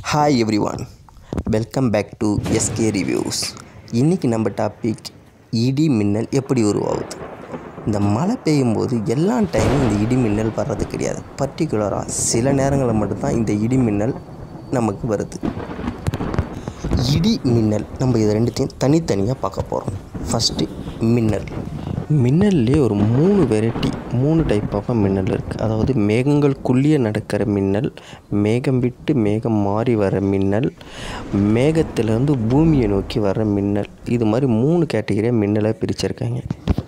hi everyone welcome back to SK reviews இன்றைக்கி நம்ம topic இடி மின்னல் எப்படி உருவாகுது இந்த மழை பெய்யும் போது எல்லா டைமும் இந்த இடி மின்னல் வர்றது கிடையாது பர்டிகுலராக சில நேரங்களில் மட்டும்தான் இந்த இடி மின்னல் நமக்கு வருது இடி மின்னல் நம்ம இது ரெண்டுத்தையும் தனித்தனியாக பார்க்க போகிறோம் ஃபஸ்ட்டு மின்னல் மின்னல்லே ஒரு மூணு வெரைட்டி மூணு டைப் ஆஃப் மின்னல் இருக்குது அதாவது மேகங்களுக்குள்ளேயே நடக்கிற மின்னல் மேகம் விட்டு மேகம் மாறி வர மின்னல் மேகத்திலேருந்து பூமியை நோக்கி வர மின்னல் இது மாதிரி மூணு கேட்டகரியாக மின்னலை பிரிச்சிருக்காங்க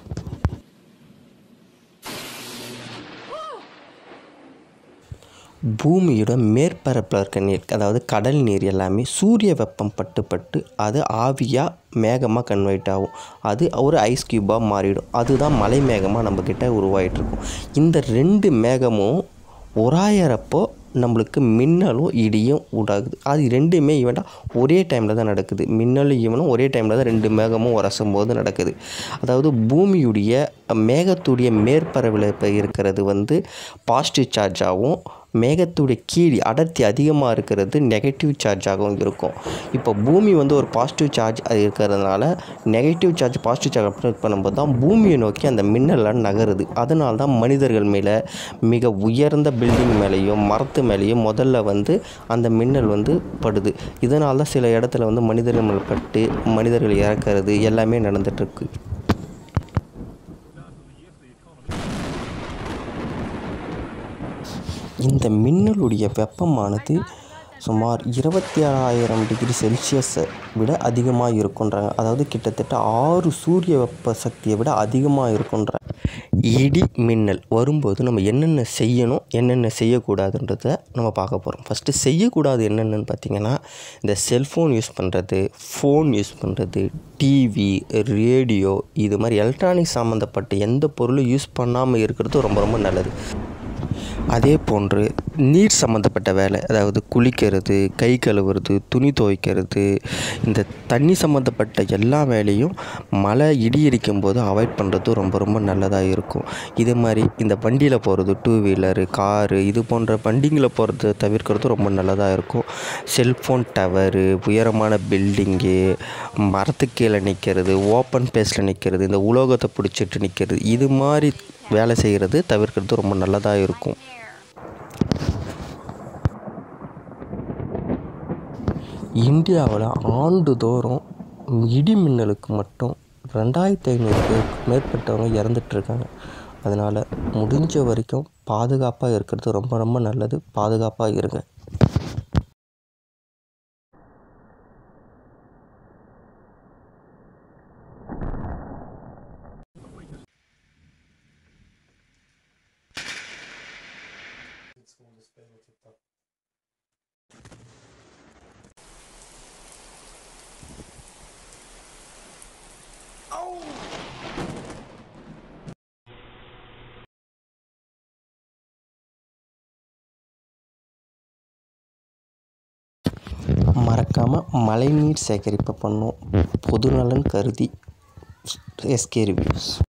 பூமியோட மேற்பரப்பில் இருக்க நீர் அதாவது கடல் நீர் எல்லாமே சூரிய வெப்பம் பட்டு பட்டு அது ஆவியாக மேகமாக கன்வெர்ட் ஆகும் அது ஒரு ஐஸ் க்யூபாக மாறிடும் அதுதான் மலை மேகமாக நம்மக்கிட்ட உருவாகிட்டுருக்கும் இந்த ரெண்டு மேகமும் உராயறப்போ நம்மளுக்கு மின்னலும் இடியும் உண்டாகுது அது ரெண்டுமே ஈவெண்ட்டாக ஒரே டைமில் தான் நடக்குது மின்னலும் ஈவனும் ஒரே டைமில் தான் ரெண்டு மேகமும் உரசும் போது நடக்குது அதாவது பூமியுடைய மேகத்துடைய மேற்பரவில் இப்போ இருக்கிறது வந்து பாசிட்டிவ் சார்ஜாகவும் மேகத்துடைய கீழ் அடர்த்தி அதிகமாக இருக்கிறது நெகட்டிவ் சார்ஜாகவும் இருக்கும் இப்போ பூமி வந்து ஒரு பாசிட்டிவ் சார்ஜ் அது இருக்கிறதுனால negative charge positive charge apply பண்ணும்போது தான் பூமியை நோக்கி அந்த மின்னலாம் நகருது அதனால தான் மனிதர்கள் மேலே மிக உயர்ந்த பில்டிங் மேலேயும் மரத்து மேலேயும் முதல்ல வந்து அந்த மின்னல் வந்து படுது இதனால தான் சில இடத்துல வந்து மனிதர்கள் மேலே பட்டு மனிதர்கள் இறக்கிறது எல்லாமே நடந்துகிட்ருக்கு இந்த மின்னலுடைய வெப்பமானது சுமார் இருபத்தி ஏழாயிரம் டிகிரி செல்சியஸை விட அதிகமாக இருக்குன்றாங்க அதாவது கிட்டத்தட்ட ஆறு சூரிய வெப்ப சக்தியை விட அதிகமாக இருக்குன்றாங்க இடி மின்னல் வரும்போது நம்ம என்னென்ன செய்யணும் என்னென்ன செய்யக்கூடாதுன்றத நம்ம பார்க்க போகிறோம் ஃபஸ்ட்டு செய்யக்கூடாது என்னென்னு பார்த்திங்கன்னா இந்த செல்ஃபோன் யூஸ் பண்ணுறது ஃபோன் யூஸ் பண்ணுறது டிவி ரேடியோ இது மாதிரி எலக்ட்ரானிக் சம்மந்தப்பட்ட எந்த பொருளும் யூஸ் பண்ணாமல் இருக்கிறது ரொம்ப ரொம்ப நல்லது அதே போன்று நீர் சம்மந்தப்பட்ட வேலை அதாவது குளிக்கிறது கை கழுவுறது துணி துவைக்கிறது இந்த தண்ணி சம்மந்தப்பட்ட எல்லா வேலையும் மழை இடி இடிக்கும் போது அவாய்ட் பண்ணுறது ரொம்ப ரொம்ப நல்லதாக இருக்கும் இது மாதிரி இந்த வண்டியில் போகிறது டூ வீலரு காரு இது போன்ற வண்டிங்களை போகிறது தவிர்க்கிறது ரொம்ப நல்லதாக இருக்கும் செல்ஃபோன் டவரு உயரமான பில்டிங்கு மரத்துக்கு கீழே நிற்கிறது ஓப்பன் பிளேஸில் நிற்கிறது இந்த உலோகத்தை பிடிச்சிட்டு நிற்கிறது இது மாதிரி வேலை செய்கிறது தவிர்க்கிறது ரொம்ப நல்லதாக இருக்கும் இந்தியாவில் ஆண்டுதோறும் இடி மின்னலுக்கு மட்டும் ரெண்டாயிரத்தி ஐநூறு பேருக்கு மேற்பட்டவங்க இறந்துட்டுருக்காங்க அதனால் முடிஞ்ச வரைக்கும் பாதுகாப்பாக இருக்கிறது ரொம்ப ரொம்ப நல்லது பாதுகாப்பாக இருங்க மறக்காமல் மழைநீர் சேகரிப்பு பண்ணும் பொதுநலன் கருதி எஸ்கே ரிவ்யூஸ்